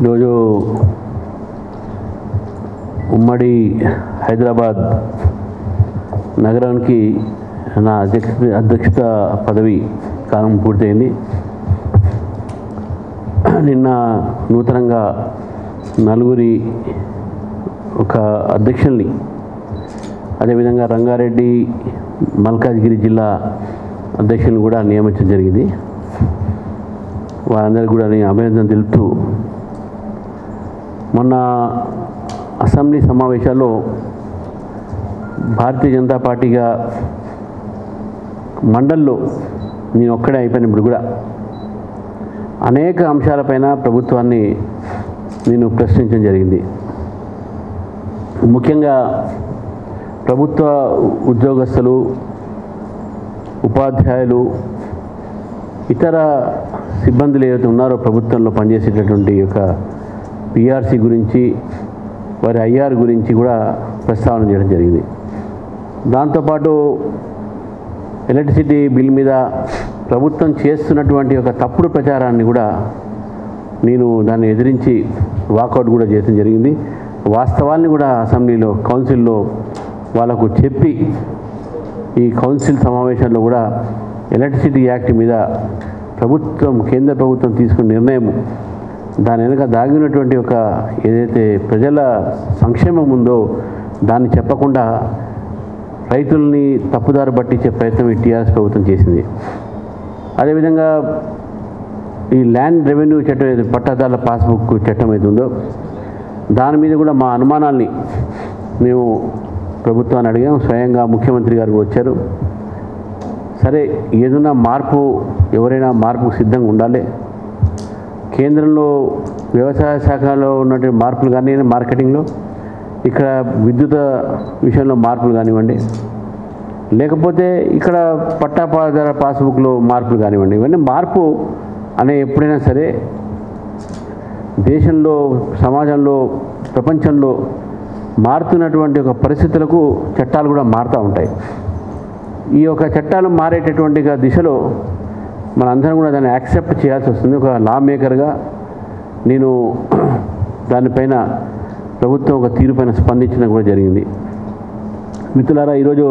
ఈరోజు ఉమ్మడి హైదరాబాద్ నగరానికి నా అధ్యక్ష అధ్యక్షత పదవి కాలం పూర్తయింది నిన్న నూతనంగా నలుగురి ఒక అధ్యక్షుల్ని అదేవిధంగా రంగారెడ్డి మల్కాజ్గిరి జిల్లా అధ్యక్షులను కూడా నియమించడం జరిగింది వారందరికీ కూడా నేను అభినందన తెలుపుతూ మొన్న అసెంబ్లీ సమావేశాల్లో భారతీయ జనతా పార్టీగా మండల్లో నేను ఒక్కడే అయిపోయినప్పుడు కూడా అనేక అంశాలపైన ప్రభుత్వాన్ని నేను ప్రశ్నించడం జరిగింది ముఖ్యంగా ప్రభుత్వ ఉద్యోగస్తులు ఉపాధ్యాయులు ఇతర సిబ్బందులు ఏవైతే ఉన్నారో ప్రభుత్వంలో పనిచేసేటటువంటి యొక్క పిఆర్సీ గురించి వారి ఐఆర్ గురించి కూడా ప్రస్తావన చేయడం జరిగింది దాంతోపాటు ఎలక్ట్రిసిటీ బిల్ మీద ప్రభుత్వం చేస్తున్నటువంటి ఒక తప్పుడు ప్రచారాన్ని కూడా నేను దాన్ని ఎదిరించి వాకౌట్ కూడా చేయడం జరిగింది వాస్తవాల్ని కూడా అసెంబ్లీలో కౌన్సిల్లో వాళ్ళకు చెప్పి ఈ కౌన్సిల్ సమావేశంలో కూడా ఎలక్ట్రిసిటీ యాక్ట్ మీద ప్రభుత్వం కేంద్ర ప్రభుత్వం తీసుకున్న నిర్ణయం దాని వెనుక దాగినటువంటి ఒక ఏదైతే ప్రజల సంక్షేమం ఉందో దాన్ని చెప్పకుండా రైతుల్ని తప్పుదారి పట్టించే ప్రయత్నం ఈ టీఆర్ఎస్ ప్రభుత్వం చేసింది అదేవిధంగా ఈ ల్యాండ్ రెవెన్యూ చట్టం ఏది పట్టాదారుల పాస్బుక్ చట్టం ఏది ఉందో దాని మీద కూడా మా అనుమానాల్ని మేము ప్రభుత్వాన్ని అడిగాం స్వయంగా ముఖ్యమంత్రి గారు కూడా వచ్చారు సరే ఏదైనా మార్పు ఎవరైనా మార్పుకు సిద్ధంగా ఉండాలి కేంద్రంలో వ్యవసాయ శాఖలో ఉన్నటువంటి మార్పులు కానీ మార్కెటింగ్లో ఇక్కడ విద్యుత్ విషయంలో మార్పులు కానివ్వండి లేకపోతే ఇక్కడ పట్టాపాదార పాస్బుక్లో మార్పులు కానివ్వండి ఇవన్నీ మార్పు అనే ఎప్పుడైనా సరే దేశంలో సమాజంలో ప్రపంచంలో మారుతున్నటువంటి ఒక పరిస్థితులకు చట్టాలు కూడా మారుతూ ఉంటాయి ఈ యొక్క చట్టాలు మారేటటువంటి ఒక దిశలో మనందరం కూడా దాన్ని యాక్సెప్ట్ చేయాల్సి వస్తుంది ఒక లా మేకర్గా నేను దానిపైన ప్రభుత్వం ఒక తీరుపైన స్పందించడం కూడా జరిగింది మిత్రులారా ఈరోజు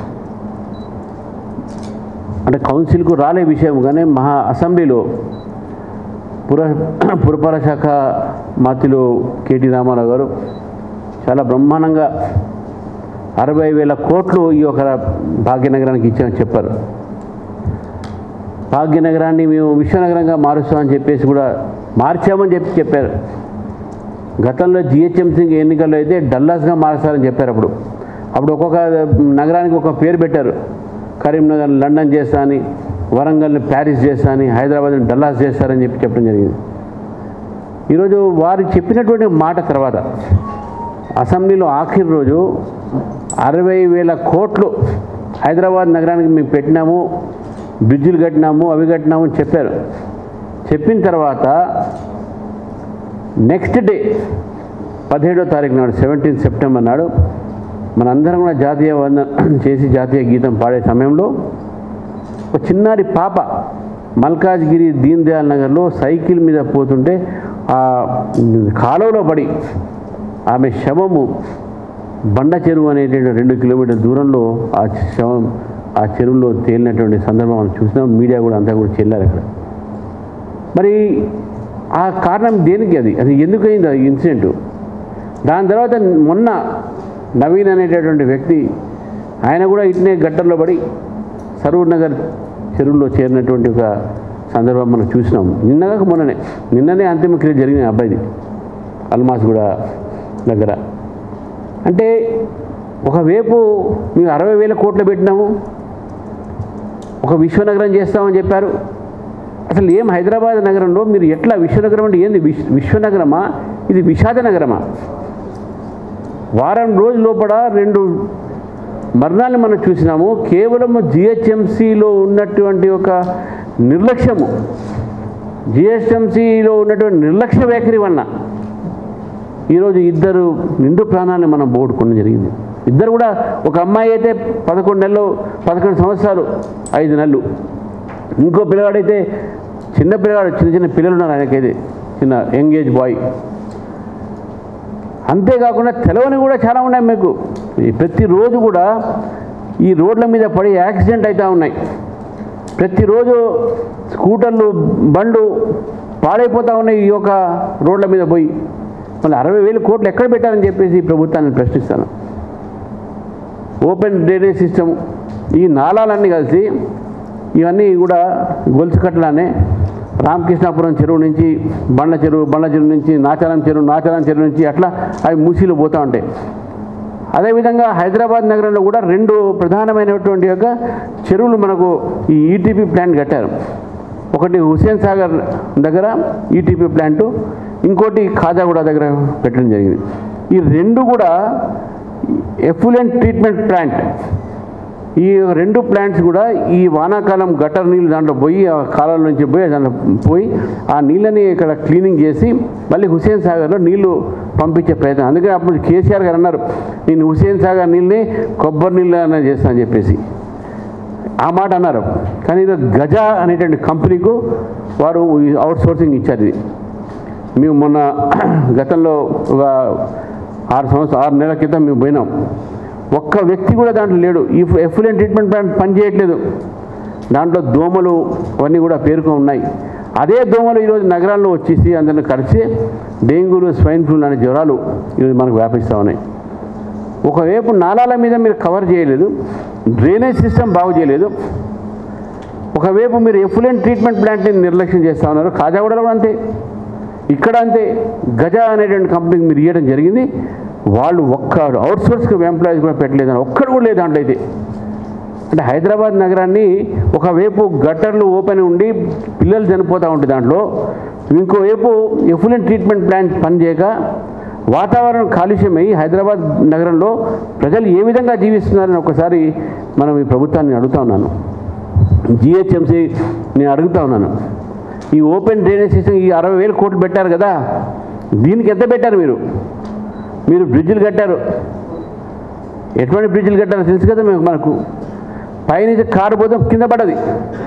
అంటే కౌన్సిల్కు రాలే విషయం కానీ మహా అసెంబ్లీలో పుర పురపాలక శాఖ మాతిలో కేటీ రామారావు గారు చాలా బ్రహ్మాండంగా అరవై వేల కోట్లు ఈ యొక్క భాగ్యనగరానికి ఇచ్చామని చెప్పారు భాగ్యనగరాన్ని మేము విశ్వనగరంగా మారుస్తామని చెప్పేసి కూడా మార్చామని చెప్పి చెప్పారు గతంలో జిహెచ్ఎంసీ ఎన్నికల్లో అయితే డల్లాస్గా మారుస్తారని చెప్పారు అప్పుడు అప్పుడు ఒక్కొక్క నగరానికి ఒక పేరు పెట్టారు కరీంనగర్ లండన్ చేస్తా అని వరంగల్ని ప్యారిస్ చేస్తా అని హైదరాబాద్ని డల్లాస్ చేస్తారని చెప్పి చెప్పడం జరిగింది ఈరోజు వారు చెప్పినటువంటి మాట తర్వాత అసెంబ్లీలో ఆఖరి రోజు అరవై వేల కోట్లు హైదరాబాద్ నగరానికి మేము పెట్టినాము బ్రిడ్జిలు కట్టినాము అవి కట్టినాము అని చెప్పారు చెప్పిన తర్వాత నెక్స్ట్ డే పదిహేడో తారీఖు నాడు సెవెంటీన్త్ సెప్టెంబర్ నాడు మనందరం కూడా జాతీయ వంద చేసి జాతీయ గీతం పాడే సమయంలో ఒక చిన్నారి పాప మల్కాజ్గిరి దీన్ దయాల్ నగర్లో సైకిల్ మీద పోతుంటే ఆ కాలువలో పడి ఆమె శవము బండ చెరువు అనేటువంటి రెండు కిలోమీటర్ల దూరంలో ఆ శవం ఆ చెరువులో తేలినటువంటి సందర్భం మనం చూసినాం మీడియా కూడా అంతా కూడా చెల్లారు అక్కడ మరి ఆ కారణం దేనికి అది అది ఎందుకు అయింది ఆ ఇన్సిడెంట్ దాని తర్వాత మొన్న నవీన్ అనేటటువంటి వ్యక్తి ఆయన కూడా ఇట్నే గట్టర్లో పడి సరూర్ నగర్ చెరువులో చేరినటువంటి ఒక సందర్భం మనం చూసినాం నిన్నగాక మొన్ననే నిన్ననే అంతిమ క్రియ జరిగిన అబ్బాయిది అల్మాస్ కూడా దగ్గర అంటే ఒకవైపు మేము అరవై వేల కోట్లు పెట్టినాము ఒక విశ్వనగరం చేస్తామని చెప్పారు అసలు ఏం హైదరాబాద్ నగరంలో మీరు ఎట్లా విశ్వనగరం అంటే ఏంది విశ్వ విశ్వనగరమా ఇది విషాద నగరమా వారం రోజుల లోపల రెండు మరణాలను మనం చూసినాము కేవలం జిహెచ్ఎంసీలో ఉన్నటువంటి ఒక నిర్లక్ష్యము జిహెచ్ఎంసీలో ఉన్నటువంటి నిర్లక్ష్య వైఖరి వలన ఈరోజు ఇద్దరు నిండు ప్రాణాలను మనం పోగొట్టుకోవడం జరిగింది ఇద్దరు కూడా ఒక అమ్మాయి అయితే పదకొండు నెలలు పదకొండు సంవత్సరాలు ఐదు నెలలు ఇంకో పిల్లగాడైతే చిన్న పిల్లగాడు చిన్న చిన్న పిల్లలు ఉన్నారు ఆయనకైతే చిన్న చిన్న యంగేజ్ బాయ్ అంతేకాకుండా తెలవని కూడా చాలా ఉన్నాయి మీకు ఈ ప్రతిరోజు కూడా ఈ రోడ్ల మీద పడి యాక్సిడెంట్ అవుతూ ఉన్నాయి ప్రతిరోజు స్కూటర్లు బండ్లు పాడైపోతూ ఉన్నాయి ఈ యొక్క రోడ్ల మీద పోయి మళ్ళీ అరవై వేలు కోట్లు ఎక్కడ పెట్టారని చెప్పేసి ఈ ప్రభుత్వాన్ని ప్రశ్నిస్తాను ఓపెన్ డ్రైనేజ్ సిస్టమ్ ఈ నాళాలన్నీ కలిసి ఇవన్నీ కూడా గొలుసు కట్టలానే రామకృష్ణాపురం చెరువు నుంచి బండ్ల చెరువు బండ్ల చెరువు నుంచి నాచారం చెరువు నాచారం చెరువు నుంచి అట్లా అవి మూసీలు పోతూ ఉంటాయి అదేవిధంగా హైదరాబాద్ నగరంలో కూడా రెండు ప్రధానమైనటువంటి యొక్క చెరువులు మనకు ఈ ఈటీపీ ప్లాంట్ కట్టారు ఒకటి హుసేన్ సాగర్ దగ్గర ఈటీపీ ప్లాంటు ఇంకోటి ఖాజాగూడ దగ్గర పెట్టడం జరిగింది ఈ రెండు కూడా ఎఫ్లుయెంట్ ట్రీట్మెంట్ ప్లాంట్ ఈ రెండు ప్లాంట్స్ కూడా ఈ వానాకాలం గటర్ నీళ్ళు దాంట్లో పోయి ఆ కాలాల నుంచి పోయి దాంట్లో పోయి ఆ నీళ్ళని ఇక్కడ క్లీనింగ్ చేసి మళ్ళీ హుసేన్ సాగర్లో నీళ్లు పంపించే ప్రయత్నం అందుకని అప్పుడు కేసీఆర్ గారు అన్నారు నేను హుసేన్ సాగర్ నీళ్ళని కొబ్బరి నీళ్ళు అనేది చేస్తానని చెప్పేసి ఆ మాట అన్నారు కానీ ఇది గజ అనేటువంటి కంపెనీకు వారు అవుట్ సోర్సింగ్ ఇచ్చారు ఇది మేము మొన్న గతంలో ఒక ఆరు సంవత్సరం ఆరు నెలల క్రితం మేము పోయినాం ఒక్క వ్యక్తి కూడా దాంట్లో లేడు ఈ ఎఫ్లెంట్ ట్రీట్మెంట్ ప్లాంట్ పనిచేయట్లేదు దాంట్లో దోమలు అవన్నీ కూడా పేరుకొని ఉన్నాయి అదే దోమలు ఈరోజు నగరాల్లో వచ్చేసి అందరిని కలిసి డెంగ్యూలు స్వైన్ ఫ్లూ అనే జ్వరాలు ఈరోజు మనకు వ్యాపిస్తూ ఉన్నాయి ఒకవైపు నాలాల మీద మీరు కవర్ చేయలేదు డ్రైనేజ్ సిస్టమ్ బాగు చేయలేదు ఒకవైపు మీరు ఎఫ్లెంట్ ట్రీట్మెంట్ ప్లాంట్ని నిర్లక్ష్యం చేస్తూ ఉన్నారు కాజాగూడలో కూడా అంతే ఇక్కడ అంతే గజ అనేటువంటి కంపెనీకి మీరు ఇవ్వడం జరిగింది వాళ్ళు ఒక్క అవుట్ సోర్స్కి ఎంప్లాయీస్ కూడా పెట్టలేదని ఒక్కడు కూడా లేదు దాంట్లో అయితే అంటే హైదరాబాద్ నగరాన్ని ఒకవైపు గట్టర్లు ఓపెన్ ఉండి పిల్లలు చనిపోతూ ఉంటాయి దాంట్లో ఇంకోవైపు ఎఫ్లెంట్ ట్రీట్మెంట్ ప్లాంట్ పనిచేయక వాతావరణం కాలుష్యమై హైదరాబాద్ నగరంలో ప్రజలు ఏ విధంగా జీవిస్తున్నారని ఒకసారి మనం ఈ ప్రభుత్వాన్ని అడుగుతా ఉన్నాను జిహెచ్ఎంసీ నేను అడుగుతా ఉన్నాను ఈ ఓపెన్ డ్రైనేజ్ సిస్టమ్ ఈ అరవై వేలు కోట్లు పెట్టారు కదా దీనికి ఎంత పెట్టారు మీరు మీరు బ్రిడ్జిలు కట్టారు ఎటువంటి బ్రిడ్జిలు కట్టారో తెలుసు కదా మేము మనకు పైనుంచి కారు పోతే కింద పడ్డది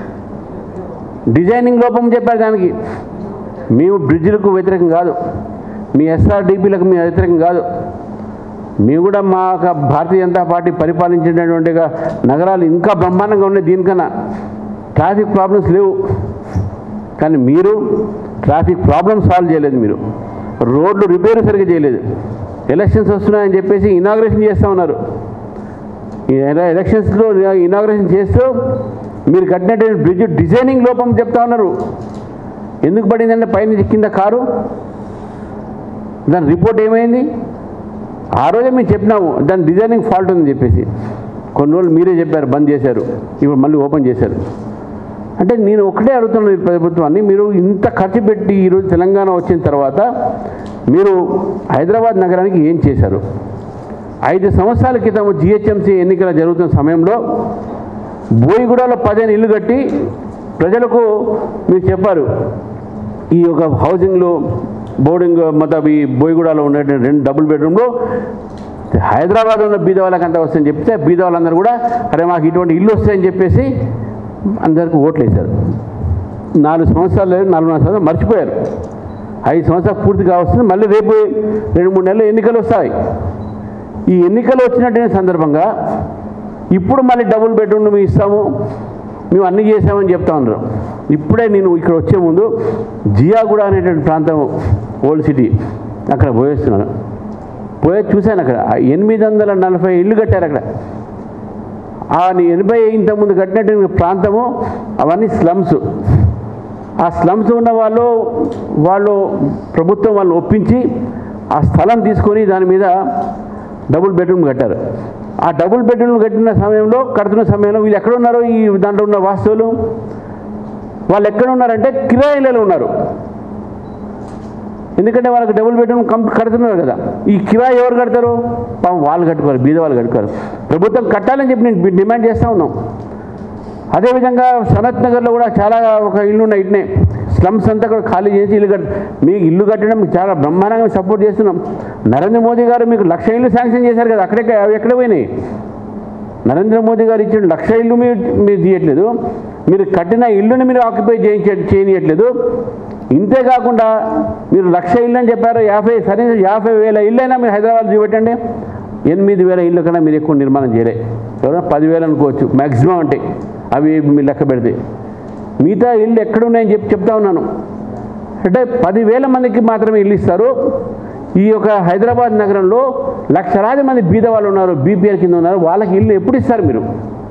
డిజైనింగ్ లోపం చెప్పారు దానికి మేము బ్రిడ్జిలకు వ్యతిరేకం కాదు మీ ఎస్ఆర్డిపిలకు మేము వ్యతిరేకం కాదు మేము కూడా మా యొక్క భారతీయ జనతా పార్టీ పరిపాలించినటువంటి నగరాలు ఇంకా బ్రహ్మాండంగా ఉన్నాయి దీనికన్నా ట్రాఫిక్ ప్రాబ్లమ్స్ లేవు కానీ మీరు ట్రాఫిక్ ప్రాబ్లమ్ సాల్వ్ చేయలేదు మీరు రోడ్లు రిపేర్ సరిగ్గా చేయలేదు ఎలక్షన్స్ వస్తున్నాయని చెప్పేసి ఇనాగ్రేషన్ చేస్తూ ఉన్నారు ఈ ఎల- ఎలక్షన్స్లో ఇనాగ్రేషన్ చేస్తూ మీరు కట్టినటువంటి బ్రిడ్జ్ డిజైనింగ్ లోపం చెప్తా ఉన్నారు ఎందుకు పడిందంటే పైన కింద కారు దాని రిపోర్ట్ ఏమైంది ఆ రోజే మేము చెప్పినాము దాని డిజైనింగ్ ఫాల్ట్ ఉందని చెప్పేసి కొన్ని రోజులు మీరే చెప్పారు బంద్ చేశారు ఇప్పుడు మళ్ళీ ఓపెన్ చేశారు అంటే నేను ఒకటే అడుగుతున్నాను ఈ ప్రభుత్వాన్ని మీరు ఇంత ఖర్చు పెట్టి ఈరోజు తెలంగాణ వచ్చిన తర్వాత మీరు హైదరాబాద్ నగరానికి ఏం చేశారు ఐదు సంవత్సరాల క్రితం జిహెచ్ఎంసీ ఎన్నికల జరుగుతున్న సమయంలో బోయిగూడలో పదిహేను ఇల్లు కట్టి ప్రజలకు మీరు చెప్పారు ఈ యొక్క హౌసింగ్లో బోర్డింగ్ మొత్తం ఈ బోయిగూడలో ఉండే రెండు డబుల్ బెడ్రూమ్లో హైదరాబాద్ ఉన్న బీద వాళ్ళకి అంతా వస్తాయని చెప్తే బీద వాళ్ళందరూ కూడా అరే మాకు ఇటువంటి ఇల్లు వస్తాయని చెప్పేసి అందరికి ఓట్లు వేశారు నాలుగు సంవత్సరాలు లేదు నాలుగున్నర సంవత్సరాలు మర్చిపోయారు ఐదు సంవత్సరాలు పూర్తి కావస్తుంది మళ్ళీ రేపు రెండు మూడు నెలలు ఎన్నికలు వస్తాయి ఈ ఎన్నికలు వచ్చినటువంటి సందర్భంగా ఇప్పుడు మళ్ళీ డబుల్ బెడ్రూమ్ మేము ఇస్తాము మేము అన్ని చేసామని చెప్తా ఉన్నారు ఇప్పుడే నేను ఇక్కడ వచ్చే ముందు జియాగూడ అనేటువంటి ప్రాంతం ఓల్డ్ సిటీ అక్కడ పోయేస్తున్నాను పోయే చూశాను అక్కడ ఆ ఎనిమిది వందల నలభై ఇల్లు కట్టారు అక్కడ ఆ ఎనభై ఇంతకుముందు కట్టినటువంటి ప్రాంతము అవన్నీ స్లమ్స్ ఆ స్లమ్స్ ఉన్న వాళ్ళు వాళ్ళు ప్రభుత్వం వాళ్ళని ఒప్పించి ఆ స్థలం తీసుకొని దాని మీద డబుల్ బెడ్రూమ్ కట్టారు ఆ డబుల్ బెడ్రూమ్ కట్టిన సమయంలో కడుతున్న సమయంలో వీళ్ళు ఎక్కడ ఉన్నారో ఈ దాంట్లో ఉన్న వాస్తువులు వాళ్ళు ఎక్కడ ఉన్నారంటే కిరాయిలలో ఉన్నారు ఎందుకంటే వాళ్ళకి డబుల్ బెడ్రూమ్ కంప్ కడుతున్నారు కదా ఈ కిరాయి ఎవరు కడతారు పాపం వాళ్ళు కట్టుకోవాలి బీద వాళ్ళు కట్టుకోవాలి ప్రభుత్వం కట్టాలని చెప్పి నేను డిమాండ్ చేస్తూ ఉన్నాం అదేవిధంగా సనత్ నగర్లో కూడా చాలా ఒక ఇల్లు ఉన్నాయి ఇట్నే స్లమ్స్ అంతా కూడా ఖాళీ చేసి ఇల్లు కట్ మీకు ఇల్లు కట్టడం మీకు చాలా బ్రహ్మాండంగా సపోర్ట్ చేస్తున్నాం నరేంద్ర మోదీ గారు మీకు లక్ష ఇల్లు శాంక్షన్ చేశారు కదా అక్కడే అవి ఎక్కడ పోయినాయి నరేంద్ర మోదీ గారు ఇచ్చిన లక్ష ఇల్లు మీరు మీరు తీయట్లేదు మీరు కట్టిన ఇల్లుని మీరు ఆక్యుపై చేయించ చేయనియట్లేదు ఇంతే కాకుండా మీరు లక్ష ఇల్లు అని చెప్పారు యాభై సరే యాభై వేల ఇల్లు అయినా మీరు హైదరాబాద్ చూపెట్టండి ఎనిమిది వేల ఇల్లు కన్నా మీరు ఎక్కువ నిర్మాణం చేయలే ఎవరైనా పదివేలు అనుకోవచ్చు మ్యాక్సిమం అంటే అవి మీరు లెక్క పెడితే మిగతా ఇల్లు ఎక్కడున్నాయని చెప్పి చెప్తా ఉన్నాను అంటే పదివేల మందికి మాత్రమే ఇల్లు ఇస్తారు ఈ యొక్క హైదరాబాద్ నగరంలో లక్షలాది మంది బీద వాళ్ళు ఉన్నారు బీపీఎల్ కింద ఉన్నారు వాళ్ళకి ఇల్లు ఎప్పుడు ఇస్తారు మీరు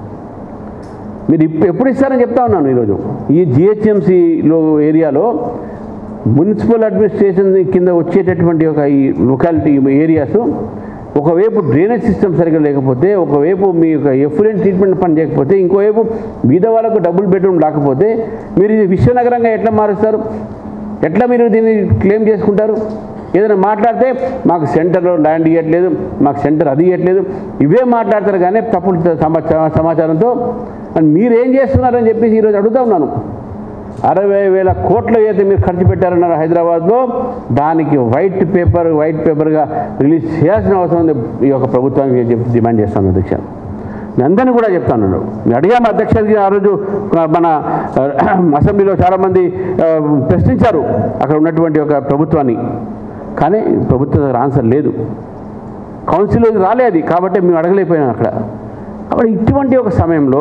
మీరు ఇప్పు ఎప్పుడు ఇస్తారని చెప్తా ఉన్నాను ఈరోజు ఈ జిహెచ్ఎంసీలో ఏరియాలో మున్సిపల్ అడ్మినిస్ట్రేషన్ కింద వచ్చేటటువంటి ఒక ఈ లొకాలిటీ ఏరియాస్ ఒకవైపు డ్రైనేజ్ సిస్టమ్ సరిగ్గా లేకపోతే ఒకవైపు మీ యొక్క ఎఫ్లెంట్ ట్రీట్మెంట్ పని చేయకపోతే ఇంకోవైపు బీద వాళ్ళకు డబుల్ బెడ్రూమ్ రాకపోతే మీరు ఇది విశ్వనగరంగా ఎట్లా మారుస్తారు ఎట్లా మీరు దీన్ని క్లెయిమ్ చేసుకుంటారు ఏదైనా మాట్లాడితే మాకు సెంటర్లో ల్యాండ్ ఇవ్వట్లేదు మాకు సెంటర్ అది ఇవ్వట్లేదు ఇవే మాట్లాడతారు కానీ తప్పుడు సమా- సమాచారంతో మరి మీరు ఏం చేస్తున్నారని చెప్పేసి ఈరోజు అడుగుతా ఉన్నాను అరవై వేల కోట్లు ఏదైతే మీరు ఖర్చు పెట్టారన్నారు హైదరాబాద్లో దానికి వైట్ పేపర్ వైట్ పేపర్గా రిలీజ్ చేయాల్సిన అవసరం ఉంది ఈ యొక్క ప్రభుత్వానికి చెప్పి డిమాండ్ చేస్తాను అధ్యక్ష నేను అందరినీ కూడా చెప్తాను నేను అడిగాము అధ్యక్షుడికి ఆ రోజు ఆ, మన ఆ, అసెంబ్లీలో చాలామంది ఆ, ప్రశ్నించారు అక్కడ ఉన్నటువంటి ఒక ప్రభుత్వాన్ని కానీ ప్రభుత్వం దగ్గర ఆన్సర్ లేదు కౌన్సిల్లోకి రాలేదు కాబట్టి మేము అడగలేకపోయాం అక్కడ కాబట్టి ఇటువంటి ఒక సమయంలో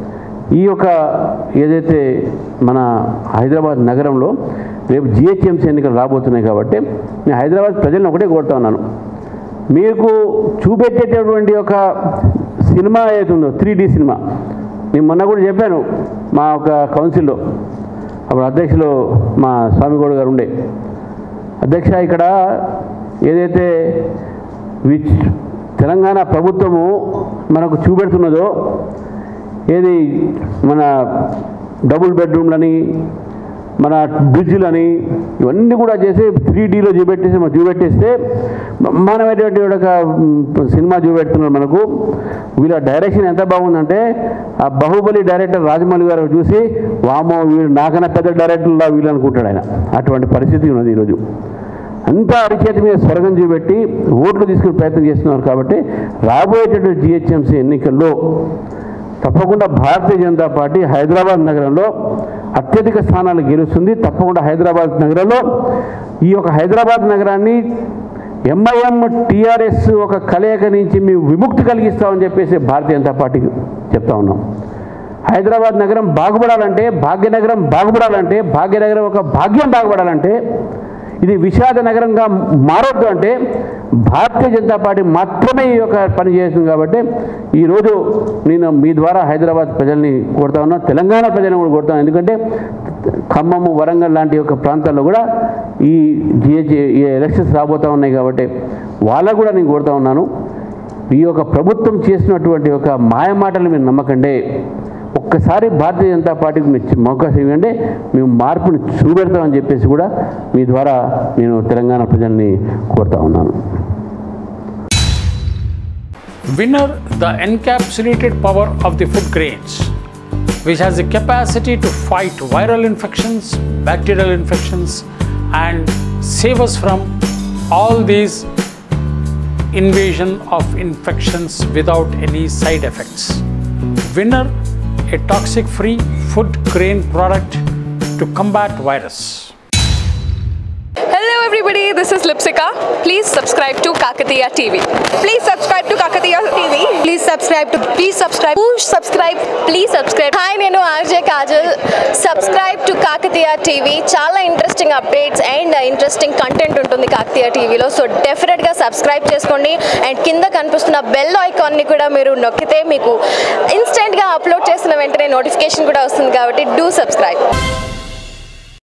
ఈ యొక్క ఏదైతే మన హైదరాబాద్ నగరంలో రేపు జిహెచ్ఎంసీ ఎన్నికలు రాబోతున్నాయి కాబట్టి నేను హైదరాబాద్ ప్రజలను ఒకటే కోరుతా ఉన్నాను మీకు చూపెట్టేటటువంటి ఒక సినిమా ఏదైతుందో త్రీ డి సినిమా నేను మొన్న కూడా చెప్పాను మా ఒక కౌన్సిల్లో అప్పుడు అధ్యక్షులు మా స్వామిగౌడ్ గారు ఉండే అధ్యక్ష ఇక్కడ ఏదైతే విచ్ తెలంగాణ ప్రభుత్వము మనకు చూపెడుతున్నదో ఏది మన డబుల్ బెడ్రూమ్లని మన బ్రిడ్జ్లని ఇవన్నీ కూడా చేసి త్రీ డీలో చూపెట్టేసి మనం చూపెట్టేస్తే బ్రహ్మాండమైనటువంటి ఒక మ్, సినిమా చూపెడుతున్నారు మనకు వీళ్ళ డైరెక్షన్ ఎంత బాగుందంటే ఆ బాహుబలి డైరెక్టర్ రాజమౌళి గారు చూసి వామో వీళ్ళు నాకన్నా పెద్ద డైరెక్టర్లా వీళ్ళు అనుకుంటాడు ఆయన అటువంటి పరిస్థితి ఉన్నది ఈరోజు అంతా అరిచేతి మీద స్వర్గం చూపెట్టి ఓట్లు తీసుకునే ప్రయత్నం చేస్తున్నారు కాబట్టి రాబోయేటటువంటి జిహెచ్ఎంసీ ఎన్నికల్లో తప్పకుండా భారతీయ జనతా పార్టీ హైదరాబాద్ నగరంలో అత్యధిక స్థానాలు గెలుస్తుంది తప్పకుండా హైదరాబాద్ నగరంలో ఈ యొక్క హైదరాబాద్ నగరాన్ని ఎంఐఎం టీఆర్ఎస్ ఒక కలయిక నుంచి మేము విముక్తి కలిగిస్తామని చెప్పేసి భారతీయ జనతా పార్టీకి చెప్తా ఉన్నాం హైదరాబాద్ నగరం బాగుపడాలంటే భాగ్యనగరం బాగుపడాలంటే భాగ్యనగరం ఒక భాగ్యం బాగుపడాలంటే ఇది విషాద నగరంగా మారొద్దు అంటే భారతీయ జనతా పార్టీ మాత్రమే ఈ యొక్క పని చేస్తుంది కాబట్టి ఈరోజు నేను మీ ద్వారా హైదరాబాద్ ప్రజల్ని కోరుతా ఉన్నా తెలంగాణ ప్రజలను కూడా కోరుతాను ఎందుకంటే ఖమ్మము వరంగల్ లాంటి యొక్క ప్రాంతాల్లో కూడా ఈ జిహెచ్ ఈ ఎలక్షన్స్ రాబోతూ ఉన్నాయి కాబట్టి వాళ్ళకు కూడా నేను కోరుతా ఉన్నాను ఈ యొక్క ప్రభుత్వం చేసినటువంటి ఒక మాయ మాటలు మీరు నమ్మకండి ఒక్కసారి భారతీయ జనతా పార్టీకి మీరు అవకాశం ఇవ్వండి మేము మార్పుని చూపెడతామని చెప్పేసి కూడా మీ ద్వారా నేను తెలంగాణ ప్రజల్ని కోరుతా ఉన్నాను Winner, the encapsulated power of the food grains, which has the capacity to fight viral infections, bacterial infections, and save us from all these invasion of infections without any side effects. Winner, a toxic free food grain product to combat virus. Hello everybody, this is Lipsika. Please subscribe to Kakatiya TV. Please subscribe to Kakatiya TV. Please subscribe to please subscribe Push subscribe, please subscribe. Hi నేను RJ Kajal subscribe to Kakatiya TV చాలా interesting updates and interesting content ఉంటుంది కాకతీయ టీవీలో so డెఫినెట్గా subscribe చేసుకోండి and కింద కనిపిస్తున్న bell ఐకాన్ని కూడా మీరు నొక్కితే మీకు ఇన్స్టెంట్గా అప్లోడ్ చేసిన వెంటనే నోటిఫికేషన్ కూడా వస్తుంది కాబట్టి డూ సబ్స్క్రైబ్